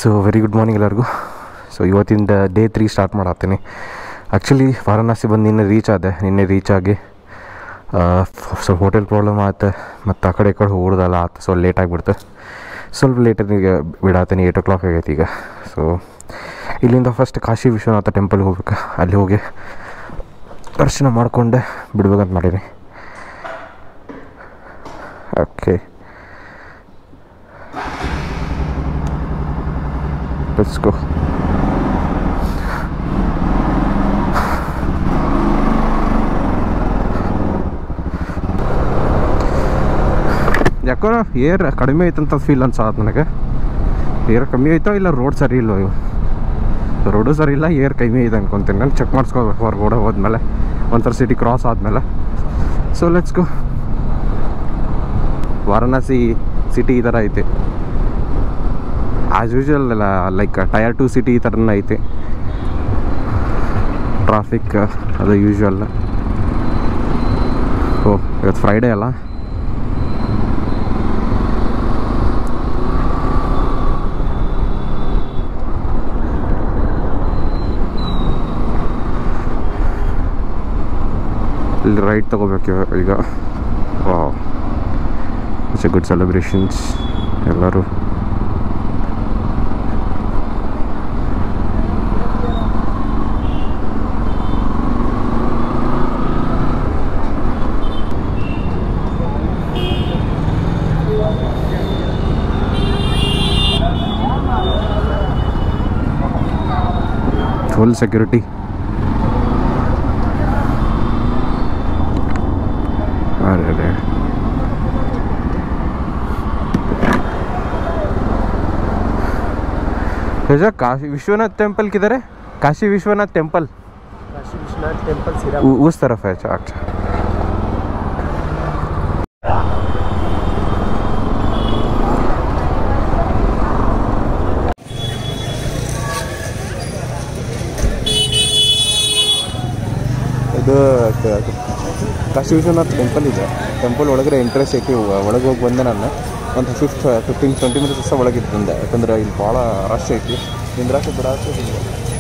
So very good morning ಎಲ್ಲರಿಗೂ so ಇವತ್ತಿಂದ day three start ಮಾಡತ್ತೀನಿ ಆ್ಯಕ್ಚುಲಿ ವಾರಣಾಸಿ ಬಂದು ನಿನ್ನೆ ರೀಚ್ ಆದೆ ನಿನ್ನೆ ರೀಚ್ ಆಗಿ ಆ, ಸ್ವಲ್ಪ ಹೋಟೆಲ್ ಪ್ರಾಬ್ಲಮ್ ಆಯ್ತು ಮತ್ತು ಆ ಕಡೆ ಈ ಕಡೆ ಹೋಗೋದಲ್ಲ ಆಯ್ತು ಸ್ವಲ್ಪ ಲೇಟ್ ಆಗಿಬಿಡ್ತು ಸ್ವಲ್ಪ ಲೇಟಾಗಿ ಬಿಡಾತೀನಿ ಏಯ್ಟ್ ಓ ಕ್ಲಾಕ್ ಆಗೈತೆ ಈಗ ಸೊ ಇಲ್ಲಿಂದ ಫಸ್ಟ್ ಕಾಶಿ ವಿಶ್ವನಾಥ ಟೆಂಪಲ್ಗೆ ಹೋಗ್ಬೇಕು ಅಲ್ಲಿ ಹೋಗಿ ದರ್ಶನ ಮಾಡಿಕೊಂಡೆ ಬಿಡ್ಬೇಕಂತ ಮಾಡೀನಿ ಓಕೆ ಲೆಟ್ಸ್ ಗೋ ಯಾಕೋ ಏರ್ ಕಡಿಮೆ ಐತಂತ ಫೀಲ್ ಅನ್ಸತ್ ನನಗೆ ಏರ್ ಕಮ್ಮಿ ಐತೋ ಇಲ್ಲ ರೋಡ್ ಸರಿ ಇಲ್ಲೋ ಇವು ರೋಡು ಸರಿ ಇಲ್ಲ ಏರ್ ಕಮ್ಮಿ ಐತೆ ಅನ್ಕೊತೀನಿ ನಾನು ಚೆಕ್ ಮಾಡಿಸ್ಕೋಬೇಕು ಹೊರಗಡೆ ಹೋದ್ಮೇಲೆ ಒಂಥರ ಸಿಟಿ ಕ್ರಾಸ್ ಆದಮೇಲೆ so let's go Varanasi city ಈ ಥರ ಐತಿ ಆ್ಯಸ್ ಯೂಶುವಲ್ ಅಲ್ಲ ಲೈಕ್ ಟಯರ್ ಟು ಸಿಟಿ ಈ ಥರನೇ ಐತಿ ಟ್ರಾಫಿಕ್ ಅದು ಯೂಶ್ವಲ್ ಓ ಇವತ್ತು ಫ್ರೈಡೇ ಅಲ್ಲ ಇಲ್ಲಿ ರೈಟ್ ತೊಗೋಬೇಕು ಈಗ wow it's a good celebrations ಎಲ್ಲರೂ ಫುಲ್ ಸೆಕ್ಯೂರಿಟಿ अरे अरे भैया काशी विश्वनाथ टेम्पल किधर है काशी विश्वनाथ टेम्पल काशी विश्वनाथ टेम्पल सिरा उ- उस तरफ है अच्छा अच्छा ಇದು ಕ- ಕಾಶಿ ವಿಶ್ವನಾಥ್ ಟೆಂಪಲ್ ಇದೆ ಟೆಂಪಲ್ ಒಳಗಡೆ ಎಂಟ್ರೆನ್ಸ್ ಐತಿ ಒಳಗೆ ಹೋಗಿ ಬಂದೆ ನಾನು ಒಂದು ಫಿಫ್ತ್ ಫಿಫ್ಟೀನ್ ಟ್ವೆಂಟಿ ಮಿನಿಟ್ಸ್ ಅಷ್ಟೇ ಒಳಗೆ ಬಂದೆ ಯಾಕಂದ್ರೆ ಇಲ್ಲಿ ಭಾಳ ರಶ್ ಐತಿ ನಿಂದ್ರಾಕೆ ಬಿಡಾಕೆ ಹಿಂಗೆ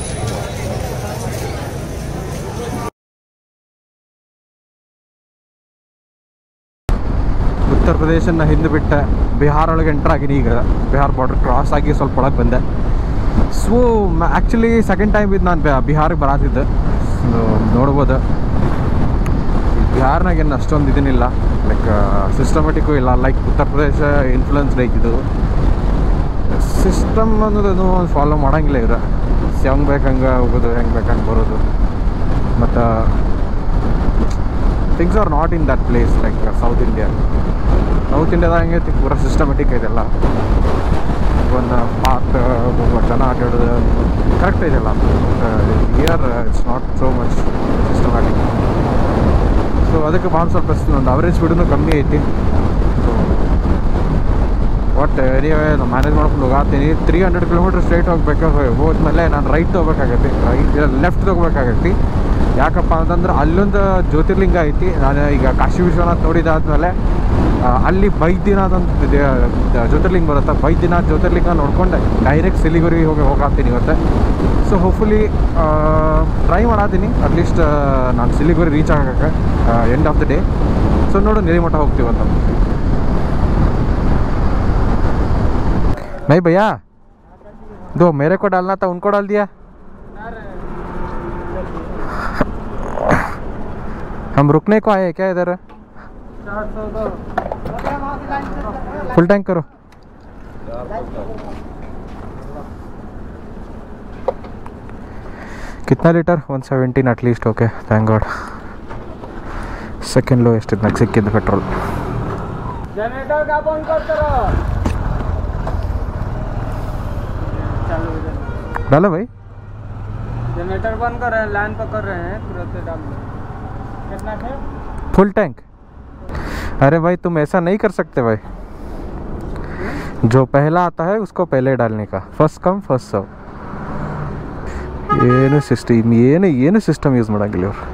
ಉತ್ತರ ಪ್ರದೇಶನ ಹಿಂದೆ ಬಿಟ್ಟೆ ಬಿಹಾರ ಒಳಗೆ ಎಂಟ್ರ್ ಆಗಿನಿ ಈಗ ಬಿಹಾರ ಬಾರ್ಡರ್ ಕ್ರಾಸ್ ಆಗಿ ಸ್ವಲ್ಪ ಒಳಗೆ ಬಂದೆ ಸೊ ಆ್ಯಕ್ಚುಲಿ ಸೆಕೆಂಡ್ ಟೈಮ್ ಇದು ನಾನು ಬಿಹಾರಿಗೆ ಬರತ್ತಿದ್ದೆ ಸೊ ನೋಡ್ಬೋದು ಬಿಹಾರ್ನಾಗ ಏನು ಅಷ್ಟೊಂದು ಇದನ್ನಿಲ್ಲ ಲೈಕ್ ಸಿಸ್ಟಮೆಟಿಕ್ಕು ಇಲ್ಲ like Uttar Pradesh influence like ಇದು ಸಿಸ್ಟಮ್ ಅನ್ನೋದೇನು ಫಾಲೋ ಮಾಡಂಗಿಲ್ಲ ಇವ್ರು ಹೆಂಗೆ ಬೇಕು ಹಂಗೆ ಹೋಗೋದು ಹೆಂಗೆ ಬೇಕು ಹಂಗೆ ಬರೋದು ಮತ್ತು things are not in that place like south India south ಇಂಡಿಯಾದಾಗ ಹೆಂಗೈತಿ ಪೂರ ಸಿಸ್ಟಮೆಟಿಕ್ ಐತೆಲ್ಲ ಒಂದು ಪಾರ್ಕ್ ಜನ ಆಟಾಡೋದು ಕರೆಕ್ಟ್ ಇದೆಲ್ಲ year it's not so much systematic so ಅದಕ್ಕೆ ಭಾಳ ಸ್ವಲ್ಪ ಒಂದು ಅವರೇಜ್ ಸ್ಪೀಡೂ ಕಮ್ಮಿ ಐತಿ ಸೊ ಒಟ್ಟು ಏರಿಯಾ ಮ್ಯಾನೇಜ್ ಮಾಡ್ಕೊಂಡು ಹೋಗಾತೀನಿ ತ್ರೀ ಹಂಡ್ರೆಡ್ ಕಿಲೋಮೀಟ್ರ್ ಸ್ಟ್ರೈಟ್ ಹೋಗ್ಬೇಕು ಹೋದ್ಮೇಲೆ ನಾನು ರೈಟ್ ತೊಗೋಬೇಕಾಗೈತಿ ರೈಟ್ ಲೆಫ್ಟ್ ತೊಗೋಬೇಕಾಗೈತಿ ಯಾಕಪ್ಪ ಅಂತಂದ್ರೆ ಅಲ್ಲೊಂದು ಜ್ಯೋತಿರ್ಲಿಂಗ ಐತಿ ನಾನು ಈಗ ಕಾಶಿ ವಿಶ್ವನಾಥ್ ನೋಡಿದಾದ್ಮೇಲೆ ಆ, ಅಲ್ಲಿ ಬೈದ್ಯನಾಥ್ ಅಂತ ದೇ- ಜ್ಯೋತಿರ್ಲಿಂಗ ಬರುತ್ತೆ ಬೈದ್ಯನಾಥ್ ಜ್ಯೋತಿರ್ಲಿಂಗ ನೋಡ್ಕೊಂಡು ಡೈರೆಕ್ಟ್ ಸಿಲಿಗುರಿ ಹೋಗಿ ಹೋಗಾತೀನಿ ಇವತ್ತು ಸೊ ಹೋಪ್ಫುಲಿ ಟ್ರೈ ಮಾಡತ್ತೀನಿ ಅಟ್ಲೀಸ್ಟ್ ನಾನು ಸಿಲಿಗುರಿ ರೀಚ್ ಆಗಕ್ಕೆ end of the day so ನೋಡು ನೆಲಿಮಠ ಹೋಗ್ತೀವಂತ नहीं भैया दो मेरे को डालना था उनको डाल दिया हम रुकने को आए हैं क्या इधर चार सौ दो फुल टैंक करो कितना litre one seventeen at least okay thank God second ಲೋ ಎಷ್ಟಿದೆ ನನಗೆ ಸಿಕ್ಕಿದ್ದು ಪೆಟ್ರೋಲ್ जनरेटर का बंद कर करो चालू इधर डालो भाई जनरेटर बंद कर रहे हैं लाइन पकड़ रहे हैं तुरंत डाल दो कितना थे फुल टैंक अरे भाई तुम ऐसा नहीं कर सकते भाई जो पहला आता है उसको पहले डालने का फर्स्ट कम फर्स्ट सर्व ಏನು ಸಿಸ್ಟಮ್ ಏನು ಏನು ಸಿಸ್ಟಮ್ ಯೂಸ್ ಮಾಡಂಗಿಲ್ಲ ಇವ್ರು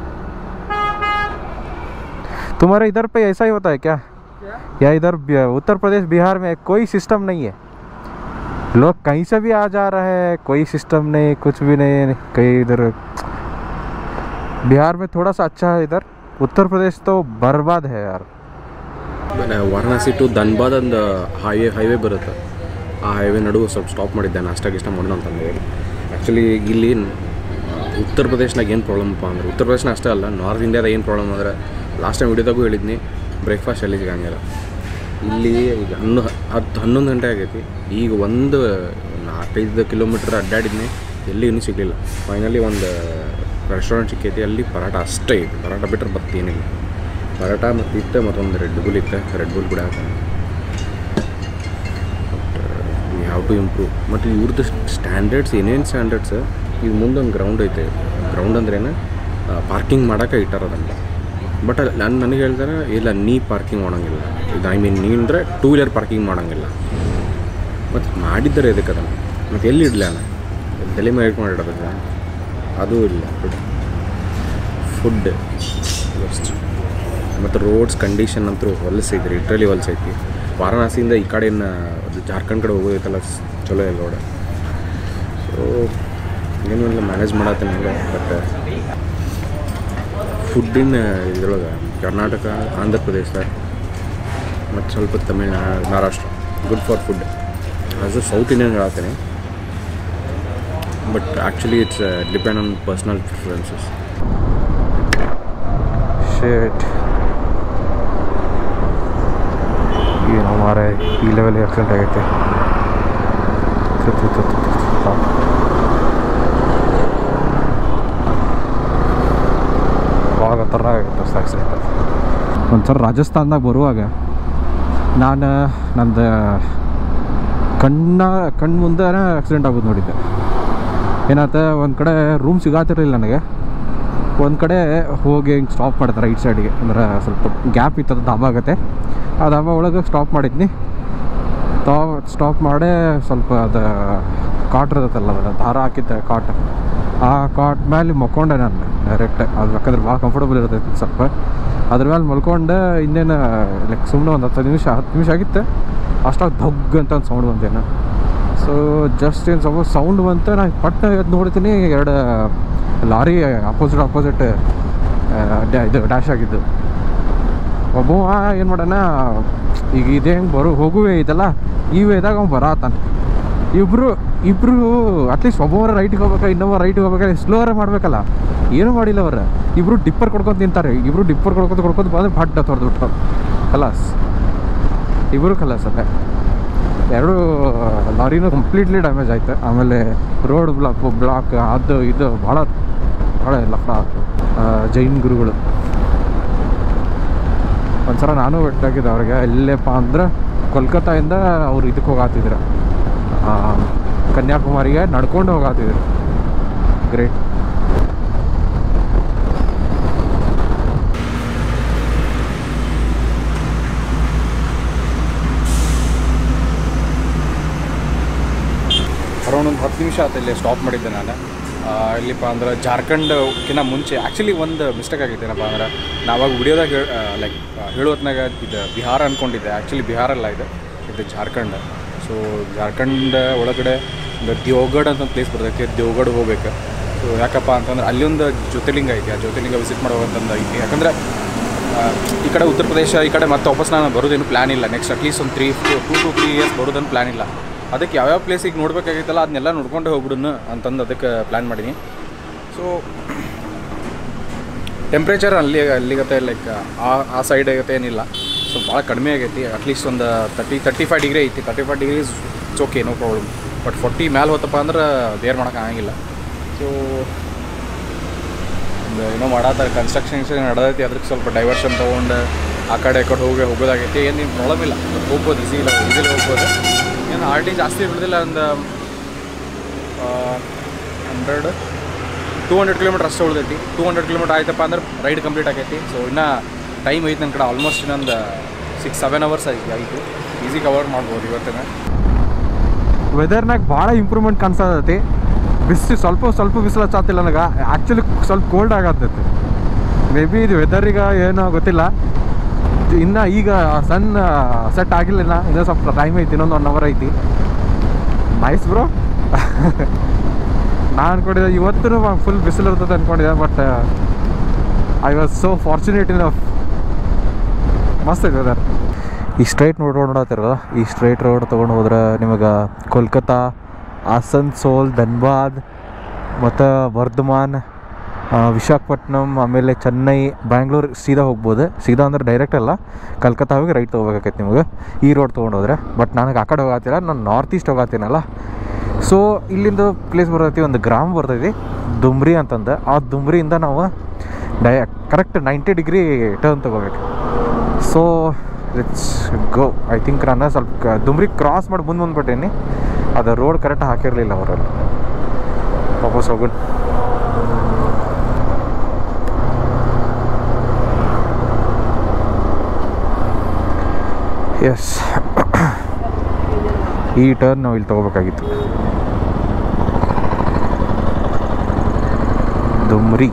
तुम्हारे इधर पे ऐसा ही होता है क्या क्या या इधर बि- उत्तर प्रदेश बिहार में कोई सिस्टम नहीं है लोग कहीं से भी आ जा रहे हैं कोई सिस्टम नहीं कुछ भी नहीं कहीं इधर बिहार में थोड़ा सा अच्छा है इधर उत्तर प्रदेश तो बर्बाद है यार ವಾರಣಾಸಿ ಟು ಧನ್ಬಾದ್ ಒಂದು ಹೈವೇ ಹೈವೇ ಬರುತ್ತೆ ಆ ಹೈವೇ ನಡುವೆ ಸ್ವಲ್ಪ ಸ್ಟಾಪ್ ಮಾಡಿದ್ದೆ ನಾಷ್ಟ ಗಿಷ್ಟ ಮಾಡೋಣ ಅಂತಂದು ಆ್ಯಕ್ಚುಲಿ ಇಲ್ಲಿ ಉತ್ತರ ಪ್ರದೇಶನಾಗ ಏನು ಪ್ರಾಬ್ಲಮ್ಪ ಅಂದ್ರೆ ಉತ್ತರ ಪ್ರದೇಶನ ಅಷ್ಟೇ ಅಲ್ಲ ನಾರ್ತ್ ಇಂಡಿಯಾದಾಗ ಏನು ಪ್ರಾಬ್ಲಮ್ ಅಂದ್ರೆ ಲಾಸ್ಟ್ ಟೈಮ್ ವಿಡಿಯೋದಾಗೂ ಹೇಳಿದ್ನಿ ಬ್ರೇಕ್ಫಾಸ್ಟ್ ಎಲ್ಲಿ ಸಿಗಂಗಿಲ್ಲ ಇಲ್ಲಿ ಈಗ ಹನ್ನು ಹತ್ತು ಹನ್ನೊಂದು ಗಂಟೆ ಆಗೈತಿ ಈಗ ಒಂದು ನಾಲ್ಕೈದು ಕಿಲೋಮೀಟ್ರ್ ಅಡ್ಡಾಡಿದ್ನಿ ಎಲ್ಲಿ ಇನ್ನೂ ಸಿಗಲಿಲ್ಲ ಫೈನಲಿ ಒಂದು ರೆಸ್ಟೋರೆಂಟ್ ಸಿಕ್ಕೈತಿ ಅಲ್ಲಿ ಪರಾಟ ಅಷ್ಟೇ ಐತಿ ಪರಾಟ ಬಿಟ್ಟರೆ ಮತ್ತೇನಿಲ್ಲ ಪರಾಟ ಮತ್ತು ಇತ್ತು ಮತ್ತೊಂದು ರೆಡ್ ಬುಲ್ ಇತ್ತು ರೆಡ್ ಬುಲ್ ಕೂಡ but we have to improve ಮತ್ತು ಇವ್ರದ್ದು ಸ್ಟ್ಯಾಂಡರ್ಡ್ಸ್ ಏನೇನು ಸ್ಟ್ಯಾಂಡರ್ಡ್ಸ್ ಈಗ ಮುಂದೊಂದು ಗ್ರೌಂಡ್ ಐತೆ ಗ್ರೌಂಡ್ ಅಂದ್ರೇನು ಪಾರ್ಕಿಂಗ್ ಮಾಡೋಕೆ ಇಟ್ಟಾರ ಅದನ್ನು ಬಟ್ ನಾನು ನನಗೆ ಹೇಳ್ತಾರೆ ಇಲ್ಲ ನೀ ಪಾರ್ಕಿಂಗ್ ಮಾಡೋಂಗಿಲ್ಲ ಇದು ಐ ಮೀನ್ ನೀ ಅಂದರೆ ಟೂ ವೀಲರ್ ಪಾರ್ಕಿಂಗ್ ಮಾಡೋಂಗಿಲ್ಲ ಮತ್ತು ಮಾಡಿದ್ದಾರೆ ಇದಕ್ಕೆ ಅದನ್ನು ಮತ್ತು ಎಲ್ಲಿ ಇಡಲಿ ಅಣ್ಣ ತಲೆ ಮೇಲೆ ಇಟ್ಕೊಂಡು ಇಡೋದಕ್ಕೆ ಅದೂ ಇಲ್ಲ ಫುಡ್ ಬೆಸ್ಟ್ ಮತ್ತು ರೋಡ್ಸ್ ಕಂಡೀಷನ್ ಅಂತೂ ಹೊಲಸೈತಿ ಲಿಟ್ರಲಿ ಹೊಲಸೈತಿ ವಾರಣಾಸಿಯಿಂದ ಈ ಕಡೆಯಿಂದ ಅದು ಜಾರ್ಖಂಡ್ ಕಡೆ ಹೋಗೋದೈತಲ್ಲ ಸ್- ಚಲೋ ಇಲ್ಲ ರೋಡ್ ಸೊ ಏನೂ ಇಲ್ಲ ಮ್ಯಾನೇಜ್ ಮಾಡತ್ತೀನಿ ಹಂಗೆ ಬಟ್ ಫುಡ್ಡಿನ ಇದ್ರೊಳಗೆ ಕರ್ನಾಟಕ ಆಂಧ್ರ ಪ್ರದೇಶ ಮತ್ತು ಸ್ವಲ್ಪ Tamil Nadu Maharashtra good for food as a south Indian ಹೇಳ್ತೀನಿ but actually it's depend on personal preferences शेट ಏನು ಹಮಾರೆ ಈ ಲೆವೆಲ್ ಆಕ್ಸಿಡೆಂಟ್ ಆಗೈತೆ ಥು, ಥು, ಥು, ಥು, ಥು, ಥು. ಭಾಳ ಥರ ಆಗುತ್ತೆ ಆಕ್ಸಿಡೆಂಟ್ ಒಂದ್ಸಲ ರಾಜಸ್ಥಾನ್ದಾಗ ಬರುವಾಗ ನಾನು ನಂದು ಕಣ್ಣ ಕಣ್ಣು ಮುಂದೆ ಆಕ್ಸಿಡೆಂಟ್ ಆಗೋದು ನೋಡಿದ್ದೆ ಏನಾಯ್ತು ಒಂದು ಕಡೆ ರೂಮ್ ಸಿಗಾತಿರ್ಲಿಲ್ಲ ನನಗೆ ಒಂದು ಕಡೆ ಹೋಗಿ ಹಿಂಗೆ ಸ್ಟಾಪ್ ಮಾಡ್ತಾರೆ ರೈಟ್ ಸೈಡಿಗೆ ಅಂದ್ರೆ ಸ್ವಲ್ಪ ಗ್ಯಾಪ್ ಇತ್ತದ ಧಾಬಾ ಆಗತ್ತೆ ಆ ಧಾಬಾ ಒಳಗೆ ಸ್ಟಾಪ್ ಮಾಡಿದ್ನಿ ತಾ ಸ್ಟಾಪ್ ಮಾಡೇ ಸ್ವಲ್ಪ ಅದು ಕಾಟ್ ಇರ್ತೈತಲ್ಲ ಅದು ದಾರ ಹಾಕಿದ್ದೆ ಕಾಟ್ ಆ ಕಾಟ್ ಮೇಲೆ ಮಕ್ಕೊಂಡೆ ನಾನು ಡೈರೆಕ್ಟ್ ಅದು ಬೇಕಾದ್ರೆ ಭಾಳ ಕಂಫರ್ಟಬಲ್ ಇರ್ತೈತಿ ಸ್ವಲ್ಪ ಅದ್ರ ಮೇಲೆ ಮಲ್ಕೊಂಡೆ ಇನ್ನೇನು ಲೈಕ್ ಸುಮ್ಮನೆ ಒಂದು ಹತ್ತು ನಿಮಿಷ ಹತ್ತು ನಿಮಿಷ ಆಗಿತ್ತು ಅಷ್ಟಾಗಿ ಧಗ್ ಅಂತ ಒಂದು ಸೌಂಡ್ ಬಂತೇನು ಸೊ ಜಸ್ಟ್ ಏನು ಸ್ವಲ್ಪ ಸೌಂಡ್ ಬಂತು ನಾನು ಪಟ್ಟ ಎದ್ದು ನೋಡ್ತೀನಿ ಎರಡು ಲಾರಿ ಅಪೋಸಿಟ್ ಅಪೋಸಿಟ್ ಇದು ಡ್ಯಾಶ್ ಆಗಿದ್ದು ಒಬ್ಬ ಏನು ಮಾಡೋಣ ಈಗ ಇದೇ ಹೆಂಗೆ ಬರೋ ಹೋಗುವೆ ಐತಲ್ಲ ಈ ವೇದಾಗ ಅವ್ನು ಬರತ್ತಾನ ಇಬ್ಬರು ಇಬ್ಬರು ಅಟ್ಲೀಸ್ಟ್ ಒಬ್ಬವರ ರೈಟ್ಗೆ ಹೋಗ್ಬೇಕಾ ಇನ್ನೊಬ್ಬ ರೈಟ್ಗೆ ಹೋಗ್ಬೇಕಾದ್ರೆ ಸ್ಲೋವರೇ ಮಾಡಬೇಕಲ್ಲ ಏನೂ ಮಾಡಿಲ್ಲ ಅವ್ರು ಇಬ್ಬರು ಡಿಪ್ಪರ್ ಕೊಡ್ಕೊಂಡು ತಿಂತಾರೆ ಇಬ್ಬರು ಡಿಪ್ಪರ್ ಕೊಡ್ಕೊಂಡು ಕೊಡ್ಕೊಂಡು ಬಂದ್ರೆ ಭಟ್ ತೊರೆದು ಬಿಟ್ರು ಕಲಾಸ್ ಇಬ್ಬರು ಕಲಾಸ್ ಅಲ್ಲೇ ಎರಡು ಲಾರಿನೂ ಕಂಪ್ಲೀಟ್ಲಿ ಡ್ಯಾಮೇಜ್ ಆಯ್ತು ಆಮೇಲೆ ರೋಡ್ ಬ್ಲಾಕ್ ಬ್ಲಾಕ್ ಅದು ಇದು ಭಾಳ ಭಾಳ ಲಫ್ಡ ಆಯ್ತು ಆ, ಜೈನ್ ಗುರುಗಳು ಒಂದ್ಸಲ ನಾನು ಭೇಟಿಯಾಗಿದ್ದೆ ಅವ್ರಿಗೆ ಎಲ್ಲೇಪ್ಪ ಅಂದ್ರೆ ಕೋಲ್ಕತ್ತಾಯಿಂದ ಅವ್ರು ಇದಕ್ಕೆ ಹೋಗಾತಿದ್ರು ಆ, ಕನ್ಯಾಕುಮಾರಿಗೆ ನಡ್ಕೊಂಡು ಹೋಗಾತಿದ್ರು ಗ್ರೇಟ್ ಅರೌಂಡ್ ಒಂದು ಹತ್ತು ನಿಮಿಷ ಆಯ್ತು ಇಲ್ಲಿ ಸ್ಟಾಪ್ ಮಾಡಿದ್ದೆ ನಾನು ಆ, ಇಲ್ಲಿಪ್ಪ ಅಂದ್ರೆ ಜಾರ್ಖಂಡ್ಕಿಂತ ಮುಂಚೆ ಆ್ಯಕ್ಚುಲಿ ಒಂದು ಮಿಸ್ಟೇಕ್ ಆಗೈತೆ ಏನಪ್ಪ ಅಂದ್ರೆ ನಾವಾಗ ವಿಡಿಯೋದಾಗ ಹೇಳಿ ಲೈಕ್ ಹೇಳೋತ್ನಾಗ ಇದು ಬಿಹಾರ ಅಂದ್ಕೊಂಡಿದ್ದೆ ಆ್ಯಕ್ಚುಲಿ ಬಿಹಾರ ಅಲ್ಲ ಇದು ಇದು ಜಾರ್ಖಂಡ್ ಸೊ ಜಾರ್ಖಂಡ್ ಒಳಗಡೆ ಒಂದು ದೇವಗಢ ಅಂತ ಒಂದು ಪ್ಲೇಸ್ ಬರ್ತೈತಿ ದೇವಗಢ ಹೋಗ್ಬೇಕು ಸೊ ಯಾಕಪ್ಪ ಅಂತಂದ್ರೆ ಅಲ್ಲಿ ಒಂದು ಜ್ಯೋತಿರ್ಲಿಂಗ ಐತಿ ಆ ಜ್ಯೋತಿರ್ಲಿಂಗ ವಿಸಿಟ್ ಮಾಡುವಂಥದ್ದು ಐತಿ ಯಾಕಂದ್ರೆ ಆ, ಈ ಕಡೆ ಉತ್ತರ ಪ್ರದೇಶ ಈ ಕಡೆ ಮತ್ತೆ ವಾಪಸ್ ನಾನು ಬರೋದೇನು ಪ್ಲ್ಯಾನ್ ಇಲ್ಲ ನೆಕ್ಸ್ಟ್ ಅಟ್ಲೀಸ್ಟ್ ಒಂದು three two to three years ಬರೋದೇನು ಪ್ಲ್ಯಾನ್ ಇಲ್ಲ ಅದಕ್ಕೆ ಯಾವ್ಯಾವ ಪ್ಲೇಸಿಗೆ ನೋಡ್ಬೇಕಾಗೈತಲ್ಲ ಅದನ್ನೆಲ್ಲ ನೋಡ್ಕೊಂಡು ಹೋಗ್ಬಿಡೋಣ ಅಂತಂದು ಅದಕ್ಕೆ ಪ್ಲ್ಯಾನ್ ಮಾಡೀನಿ ಸೊ ಟೆಂಪ್ರೇಚರ್ ಅಲ್ಲಿ ಅಲ್ಲಿಗತ್ತೆ ಲೈಕ್ ಆ ಆ ಸೈಡ್ ಆಗತ್ತೆ ಏನಿಲ್ಲ ಸೊ ಭಾಳ ಕಡಿಮೆ ಆಗೈತಿ ಅಟ್ಲೀಸ್ಟ್ ಒಂದು ತರ್ಟಿ ತರ್ಟಿ ಫೈವ್ ಡಿಗ್ರಿ ಐತಿ thirty five degree it's okay no problem but forty ಮ್ಯಾಲೆ ಹೋತಪ್ಪ ಅಂದ್ರೆ ಬೇರ್ ಮಾಡೋಕೆ ಆಗಂಗಿಲ್ಲ ಸೊ ಒಂದು ಏನೋ ಮಾಡತ್ತಾರೆ ಕನ್ಸ್ಟ್ರಕ್ಷನ್ ನಡೆದೈತಿ ಅದಕ್ಕೆ ಸ್ವಲ್ಪ ಡೈವರ್ಷನ್ ತೊಗೊಂಡು ಆ ಕಡೆ ಈ ಕಡೆ ಹೋಗಿ ಹೋಗೋದಾಗೈತಿ ಏನು ನೀವು ಪ್ರಾಬ್ಲಮ್ ಇಲ್ಲ ಹೋಗ್ಬೋದು ಈಸಿ ಇಲ್ಲ ಈಸಿಲಿ ಹೋಗ್ಬೋದು ಏನು ಆರ್ ಟಿ ಜಾಸ್ತಿ ಬಿಡೋದಿಲ್ಲ ಒಂದು ಹಂಡ್ರೆಡ್ ಟೂ ಹಂಡ್ರೆಡ್ ಕಿಲೋಮೀಟ್ರ್ ಅಷ್ಟೇ ಉಳಿದೈತಿ ಟೂ ಹಂಡ್ರೆಡ್ ಕಿಲೋಮೀಟ್ರ್ ಆಯ್ತಪ್ಪ ಅಂದ್ರೆ ರೈಡ್ ಕಂಪ್ಲೀಟ್ ಆಗೈತಿ ಸೊ ಇನ್ನು ಟೈಮ್ ಐತೆ ನನ್ನ ಕಡೆ ಆಲ್ಮೋಸ್ಟ್ ಇನ್ನೊಂದು ಸಿಕ್ಸ್ ಸೆವೆನ್ ಅವರ್ಸ್ ಐತಿ ಆಯಿತು ಈಸಿ ಕವರ್ ಮಾಡ್ಬೋದು ಇವತ್ತಿನ ವೆದರ್ನಾಗ ಭಾಳ ಇಂಪ್ರೂವ್ಮೆಂಟ್ ಕಾಣಿಸ್ತೈತಿ ಬಿಸಿ ಸ್ವಲ್ಪ ಸ್ವಲ್ಪ ಬಿಸಿಲು ಹಚ್ಚಾತಿಲ್ಲ ನನಗೆ ಆ್ಯಕ್ಚುಲಿ ಸ್ವಲ್ಪ ಕೋಲ್ಡ್ ಆಗತ್ತೈತಿ ಮೇ ಬಿ ಇದು ವೆದರಿಗೆ ಏನೋ ಗೊತ್ತಿಲ್ಲ ಇನ್ನು ಈಗ ಸನ್ ಸೆಟ್ ಆಗಿಲ್ಲ ಇನ್ನೂ ಸ್ವಲ್ಪ ಟೈಮ್ ಐತಿ ಇನ್ನೊಂದು ಒನ್ ಅವರ್ ಐತಿ ನೈಸ್ ಬ್ರೋ ನಾನು ಅನ್ಕೊಂಡಿದ್ದೆ ಇವತ್ತು ಫುಲ್ ಬಿಸಿಲು ಇರ್ತದೆ ಅನ್ಕೊಂಡಿದ್ದೆ but I was so fortunate in ಮಸ್ತ್ ಐತೆ ವೆದರ್ ಈ ಸ್ಟ್ರೈಟ್ ನೋಡ್ಕೊಂಡು ನೋಡತ್ತಿರಲ್ಲ ಈ ಸ್ಟ್ರೈಟ್ ರೋಡ್ ತೊಗೊಂಡು ಹೋದ್ರೆ ನಿಮಗೆ ಕೋಲ್ಕತ್ತಾ ಆಸನ್ಸೋಲ್ ಧನ್ಬಾದ್ ಮತ್ತು ವರ್ಧಮಾನ್ ಆ, ವಿಶಾಖಪಟ್ನಮ್ ಆಮೇಲೆ ಚೆನ್ನೈ ಬ್ಯಾಂಗ್ಳೂರು ಸೀದಾ ಹೋಗ್ಬೋದು ಸೀದಾ ಅಂದ್ರೆ ಡೈರೆಕ್ಟ್ ಅಲ್ಲ ಕಲ್ಕತ್ತಾ ಹೋಗಿ ರೈಟ್ ತೊಗೋಬೇಕಾಕೈತೆ ನಿಮಗೆ ಈ ರೋಡ್ ತೊಗೊಂಡು ಹೋದ್ರೆ ಬಟ್ ನನಗೆ ಆ ಕಡೆ ಹೋಗತ್ತಿಲ್ಲ ನಾನು ನಾರ್ತ್ ಈಸ್ಟ್ ಹೋಗತ್ತೀನಲ್ಲ ಸೊ ಇಲ್ಲಿಂದ ಪ್ಲೇಸ್ ಬರ್ತೈತಿ ಒಂದು ಗ್ರಾಮ ಬರ್ತೈತಿ ದುಮ್ರಿ ಅಂತಂದು ಆ ದುಮ್ರಿಯಿಂದ ನಾವು ಡೈ ಕರೆಕ್ಟ್ ನೈಂಟಿ ಡಿಗ್ರಿ ಟರ್ನ್ ತೊಗೋಬೇಕು so let's go I think ನಾನು ಸ್ವಲ್ಪ ಕ- ದುಮ್ರಿ ಕ್ರಾಸ್ ಮಾಡಿ ಮುಂದೆ ಬಂದ್ಬಿಟ್ಟೇನಿ ಅದು ರೋಡ್ ಕರೆಕ್ಟ್ ಹಾಕಿರಲಿಲ್ಲ ಅವರಲ್ಲಿ ವಾಪಸ್ ಹೋಗೋಣ ಎಸ್ ಈ ಟರ್ನ್ ನಾವು ಇಲ್ಲಿ ತೊಗೋಬೇಕಾಗಿತ್ತು ದುಮ್ರಿ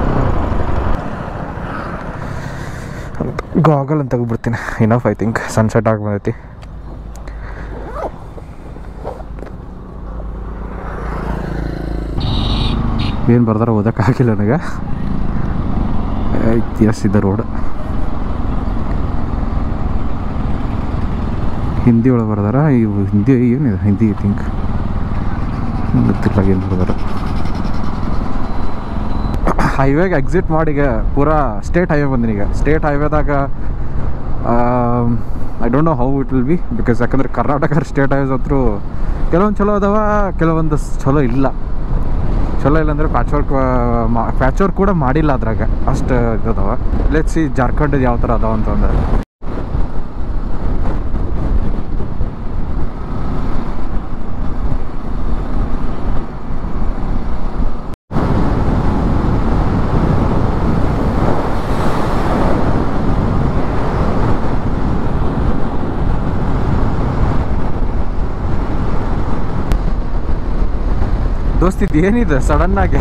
ಗಾಗಲ್ ಅಂತ ತೆಗೆದ್ಬಿಡ್ತೀನಿ ಇನಫ್ ಐ ಥಿಂಕ್ ಸನ್ಸೆಟ್ ಆಗಿ ಬಂದೈತಿ ಏನು ಬರ್ದಾರ ಓದೋಕ್ಕಾಗಿಲ್ಲ ನನಗೆ ಎಸ್ ಇದೆ ರೋಡ್ ಹಿಂದಿ ಒಳಗೆ ಬರ್ದಾರ ಇವು ಹಿಂದಿ ಏನಿದೆ ಹಿಂದಿ ಐ ಥಿಂಕ್ ಗೊತ್ತಿಲ್ಲ ಏನು ಬರ್ದಾರ ಹೈವೇಗೆ ಎಕ್ಸಿಟ್ ಮಾಡಿ ಈಗ ಪೂರಾ ಸ್ಟೇಟ್ ಹೈವೇ ಬಂದಿನಿ ಈಗ ಸ್ಟೇಟ್ ಹೈವೇದಾಗ I don't know how it will be because ಯಾಕಂದ್ರೆ ಕರ್ನಾಟಕ ಸ್ಟೇಟ್ ಹೈವೇಸ್ ಹತ್ರ ಕೆಲವೊಂದು ಚಲೋ ಅದಾವ ಕೆಲವೊಂದು ಸ್- ಚಲೋ ಇಲ್ಲ ಚಲೋ ಇಲ್ಲ ಅಂದರೆ ಪ್ಯಾಚ್ ವರ್ಕ್ ಪ್ಯಾಚ್ ವರ್ಕ್ ಕೂಡ ಮಾಡಿಲ್ಲ ಅದ್ರಾಗ ಅಷ್ಟು ಇದಾವ ಲೆಟ್ಸಿ ಜಾರ್ಖಂಡ್ ಯಾವ ಥರ ಅದಾವ ಅಂತಂದ್ರೆ ದೋಸ್ತ್ ಇದು ಏನಿದೆ ಸಡನ್ನಾಗಿ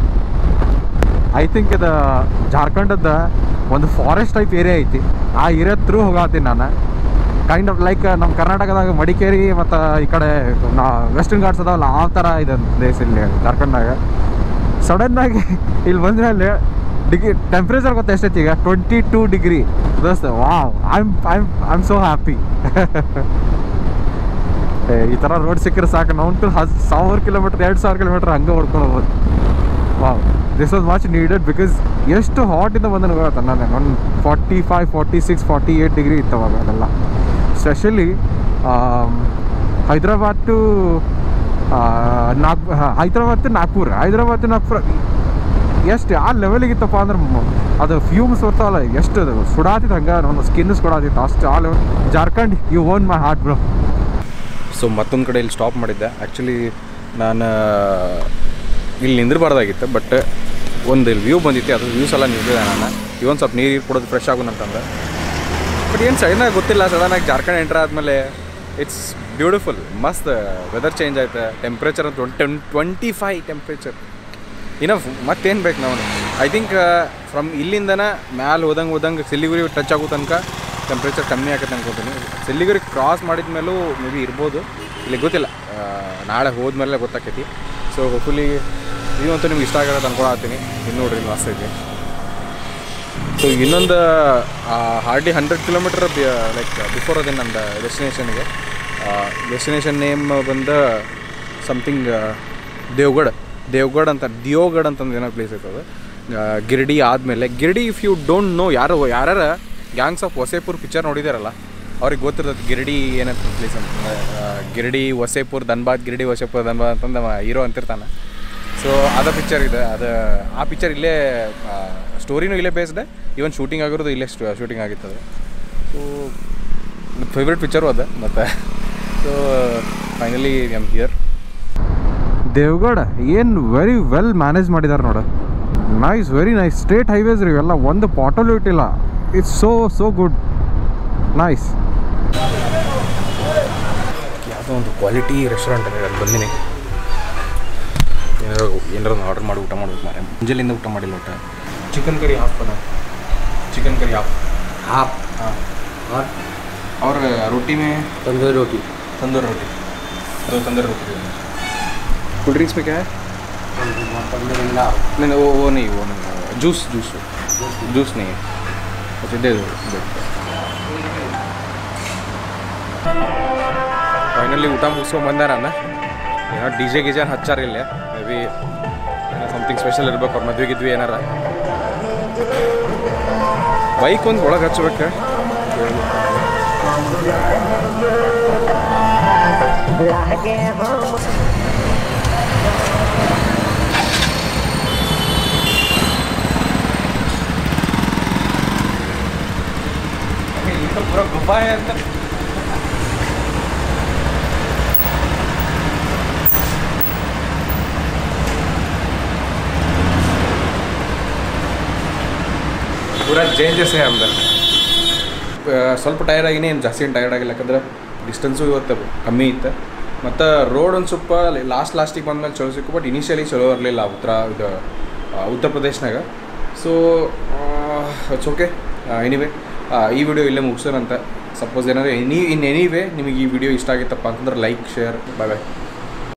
ಐ ಥಿಂಕ್ ಇದು ಜಾರ್ಖಂಡದ ಒಂದು ಫಾರೆಸ್ಟ್ ಟೈಪ್ ಏರಿಯಾ ಐತಿ ಆ ಏರಿಯಾ ಥ್ರೂ ಹೋಗತ್ತೀನಿ ನಾನು ಕೈಂಡ್ ಆಫ್ ಲೈಕ್ ನಮ್ಮ ಕರ್ನಾಟಕದಾಗ ಮಡಿಕೇರಿ ಮತ್ತು ಈ ಕಡೆ ನಾ ವೆಸ್ಟರ್ನ್ ಘಾಟ್ಸ್ ಅದಾವಲ್ಲ ಆ ಥರ ಇದೆ ಪ್ಲೇಸ್ ಇಲ್ಲಿ ಜಾರ್ಖಂಡ್ನಾಗ ಸಡನ್ನಾಗಿ ಇಲ್ಲಿ ಬಂದ್ಮೇಲೆ ಡಿಗ್ರಿ ಟೆಂಪ್ರೇಚರ್ ಗೊತ್ತಾ ಎಷ್ಟೈತಿ ಈಗ ಟ್ವೆಂಟಿ ಟೂ ಡಿಗ್ರಿ ದೋಸ್ತ wow I am I am I am so happy ಏ, ಈ ಥರ ರೋಡ್ ಸಿಕ್ಕರೆ ಸಾಕು ನಾವು ಹಸ್ ಸಾವಿರ ಕಿಲೋಮೀಟ್ರ್ ಎರಡು ಸಾವಿರ ಕಿಲೋಮೀಟ್ರ್ ಹಂಗೆ ಹೊಡ್ಕೊಂಡು ಹೋಗ್ಬೋದು wow this was much needed because ಎಷ್ಟು ಹಾಟಿಂದ ಬಂದ ಗೊತ್ತಾ ನಾನು ಒಂದು forty five forty six forty eight degree ಇತ್ತು ಅವಾಗ ಅದೆಲ್ಲ specially Hyderabad to Nag Hyderabad to Nagpur Hyderabad to Nagpur ಎಷ್ಟು ಆ ಲೆವೆಲಿಗೆ ಇತ್ತಪ್ಪ ಅಂದ್ರೆ ಮ- ಅದು ಫ್ಯೂಮ್ಸ್ ಬರ್ತಾವಲ್ಲ ಎಷ್ಟು ಅದು ಸುಡಾತಿತ್ತು ಹಂಗೆ ನನ್ನ ಸ್ಕಿನ್ಸ್ ಕೊಡಾತಿತ್ತು ಅಷ್ಟು ಆ level Jharkhand you own my heart bro so ಮತ್ತೊಂದು ಕಡೆ ಇಲ್ಲಿ ಸ್ಟಾಪ್ ಮಾಡಿದ್ದೆ ಆ್ಯಕ್ಚುಲಿ ನಾನು ಇಲ್ಲಿ ನಿಂದಿರಬಾರ್ದಾಗಿತ್ತು ಬಟ್ ಒಂದು ಇಲ್ಲಿ ವ್ಯೂ ಬಂದಿತ್ತು ಅದು ವ್ಯೂಸ್ ಎಲ್ಲ ನಿಂತಿದೆ ನಾನು ಇವೊಂದು ಸ್ವಲ್ಪ ನೀರು ಕೊಡೋದು ಫ್ರೆಶ್ ಆಗೋಣ ಅಂತಂದ್ರೆ ಬಟ್ ಏನು ಸಡನ್ನಾಗಿ ಗೊತ್ತಿಲ್ಲ ಸಡನ್ನಾಗಿ ಜಾರ್ಖಂಡ್ ಎಂಟ್ರ್ ಆದಮೇಲೆ ಇಟ್ಸ್ ಬ್ಯೂಟಿಫುಲ್ ಮಸ್ತ್ ವೆದರ್ ಚೇಂಜ್ ಆಯ್ತು ಟೆಂಪ್ರೇಚರ್ ಅಂತ ಟ್ವೆಂಟಿ ಟ್ವೆಂಟಿ ಫೈ ಟೆಂಪ್ರೇಚರ್ ಇನ್ನು ಮತ್ತೇನು ಬೇಕು ನಾವು ಐ ಥಿಂಕ್ ಫ್ರಮ್ ಇಲ್ಲಿಂದನ ಮ್ಯಾಲೆ ಹೋದಂಗೆ ಹೋದಂಗೆ ಸಿಲಿಗುರಿ ಟಚ್ ಆಗೋ ತನಕ ಟೆಂಪ್ರೇಚರ್ ಕಮ್ಮಿ ಆಗತ್ತೆ ಅನ್ಕೋತೀನಿ ಸಿಲಿಗುರಿ ಕ್ರಾಸ್ ಮಾಡಿದ ಮೇಲೂ ಮೇ ಬಿ ಇರ್ಬೋದು ಇಲ್ಲಿ ಗೊತ್ತಿಲ್ಲ ಆ, ನಾಳೆ ಹೋದ್ಮೇಲೆ ಗೊತ್ತಾಕೈತಿ ಸೊ ಹೋಪ್ಫುಲಿ ಇವಂತೂ ನಿಮ್ಗೆ ಇಷ್ಟ ಆಗತ್ತೆ ಅನ್ಕೊಳತ್ತೀನಿ ಇನ್ನು ನೋಡ್ರಿ ಇಲ್ಲಿ ಮಸ್ತ್ ಐತಿ ಸೊ ಇನ್ನೊಂದು hardly hundred kilometre like before ಅದೇ ನಂದು ಡೆಸ್ಟಿನೇಷನ್ಗೆ ಡೆಸ್ಟಿನೇಷನ್ ನೇಮ್ ಬಂದು ಸಮಥಿಂಗ್ ದೇವ್ಗಢ ದೇವ್ಗಢ ಅಂತ ದಿಯೋಗಢ ಅಂತಂದು ಏನೋ ಪ್ಲೇಸ್ ಐತೆ ಅದು ಆ, ಗಿರ್ಡಿ ಆದಮೇಲೆ Giridih if you don't know ಯಾರು ಯಾರ್ಯಾರ ಗ್ಯಾಂಗ್ಸ್ ಆಫ್ ವಸೇಪುರ್ ಪಿಕ್ಚರ್ ನೋಡಿದಾರಲ್ಲ ಅವ್ರಿಗೆ ಗೊತ್ತಿರ್ತದೆ ಗಿರ್ಡಿ ಏನಂತ ಪ್ಲೇಸ್ ಅಂತ ಆ, ಗಿರ್ಡಿ ವಸೇಪುರ್ ಧನ್ಬಾದ್ ಗಿರ್ಡಿ ವಸೇಪುರ್ ಧನ್ಬಾದ್ ಅಂತಂದು ಹೀರೋ ಅಂತಿರ್ತಾನೆ ಸೊ ಅದ ಪಿಕ್ಚರ್ ಇದೆ ಅದು ಆ ಪಿಕ್ಚರ್ ಇಲ್ಲೇ ಸ್ಟೋರಿನೂ ಇಲ್ಲೇ ಬೇಸ್ಡ್ ಇವನ್ ಶೂಟಿಂಗ್ ಆಗಿರೋದು ಇಲ್ಲೇ ಶೂಟಿಂಗ್ ಆಗಿತ್ತು ಅದು ಸೊ ಫೇವ್ರೆಟ್ ಪಿಕ್ಚರು ಅದ ಮತ್ತು ಸೊ ಫೈನಲಿ ಎಮ್ ಹಿಯರ್ ದೇವ್ಗಢ ಏನು ವೆರಿ ವೆಲ್ ಮ್ಯಾನೇಜ್ ಮಾಡಿದ್ದಾರೆ ನೋಡು nice very nice state highways ರೀ ಇವೆಲ್ಲ ಒಂದು ಪಾಟಲು ಇಟ್ಟಿಲ್ಲ it's so so good nice ಯಾವುದೋ ಒಂದು ಕ್ವಾಲಿಟಿ ರೆಸ್ಟೋರೆಂಟ್ ಇದೆ ಅಲ್ಲಿ ಬಂದಿನಿ ಏನಾರು ಏನಾರು ಆರ್ಡರ್ ಮಾಡಿ ಊಟ ಮಾಡ್ಬೇಕು ಮಾರೆ ಮುಂಜಾನೆಯಿಂದ ಊಟ ಮಾಡಿಲ್ಲ ಊಟ ಚಿಕನ್ ಕರಿ ಹಾಫ್ ಬನ ಚಿಕನ್ ಕರಿ ಹಾಫ್ ಹಾಫ್ और रोटी में तंदूरी रोटी तंदूर रोटी दो तंदूर रोटी कोल्ड ड्रिंक्स में क्या है नहीं नहीं वो वो नहीं वो नहीं जूस जूस जूस नहीं है अच्छा दे दो दे ಫೈನಲಿ ಊಟ ಮುಗಿಸ್ಕೊಂಡು ಬಂದೆ ನಾನು ಏನೋ ಡಿ ಜೆ ಗಿಜೆ ಹಚ್ಚಾರ ಇಲ್ಲ ಮೇ ಬಿ ಏನೋ ಸಮಥಿಂಗ್ ಸ್ಪೆಷಲ್ ಇರ್ಬೇಕು ಅವ್ರ ಮದ್ವೆ ಗಿದ್ವಿ ಏನಾರ ಬೈಕ್ ಒಂದು ಒಳಗೆ ಹಚ್ಬೇಕು पूरा गुफा है अंदर ಪೂರಾ ಚೇಂಜಸ್ है अंदर ಆ, ಸ್ವಲ್ಪ ಟೈರ್ಡ್ ಆಗಿನಿ ಏನು ಜಾಸ್ತಿ ಏನು ಟೈರ್ಡ್ ಆಗಿಲ್ಲ ಯಾಕಂದ್ರೆ ಡಿಸ್ಟೆನ್ಸು ಇವತ್ತು ಕಮ್ಮಿ ಇತ್ತು ಮತ್ತು ರೋಡ್ ಒಂದು ಸ್ವಲ್ಪ ಲಾಸ್ಟ್ ಲಾಸ್ಟಿಗೆ ಬಂದ್ಮೇಲೆ ಚಲೋ ಸಿಕ್ಕು ಬಟ್ ಇನಿಷಿಯಲಿ ಚಲೋ ಇರಲಿಲ್ಲ ಉತ್ತರ ಇದು ಆ, ಉತ್ತರ ಪ್ರದೇಶನಾಗ ಸೊ ಇಟ್ಸ್ ಓಕೆ ಎನಿವೇ ಈ ವಿಡಿಯೋ ಇಲ್ಲೇ ಮುಗಿಸೋಣಂತ ಸಪೋಸ್ ಏನಾದ್ರು ಎನಿ ಇನ್ ಎನಿ ವೇ ನಿಮಗೆ ಈ ವಿಡಿಯೋ ಇಷ್ಟ ಆಗಿತ್ತಪ್ಪ ಅಂತಂದ್ರೆ ಲೈಕ್ ಶೇರ್ ಬಾಯ್ ಬಾಯ್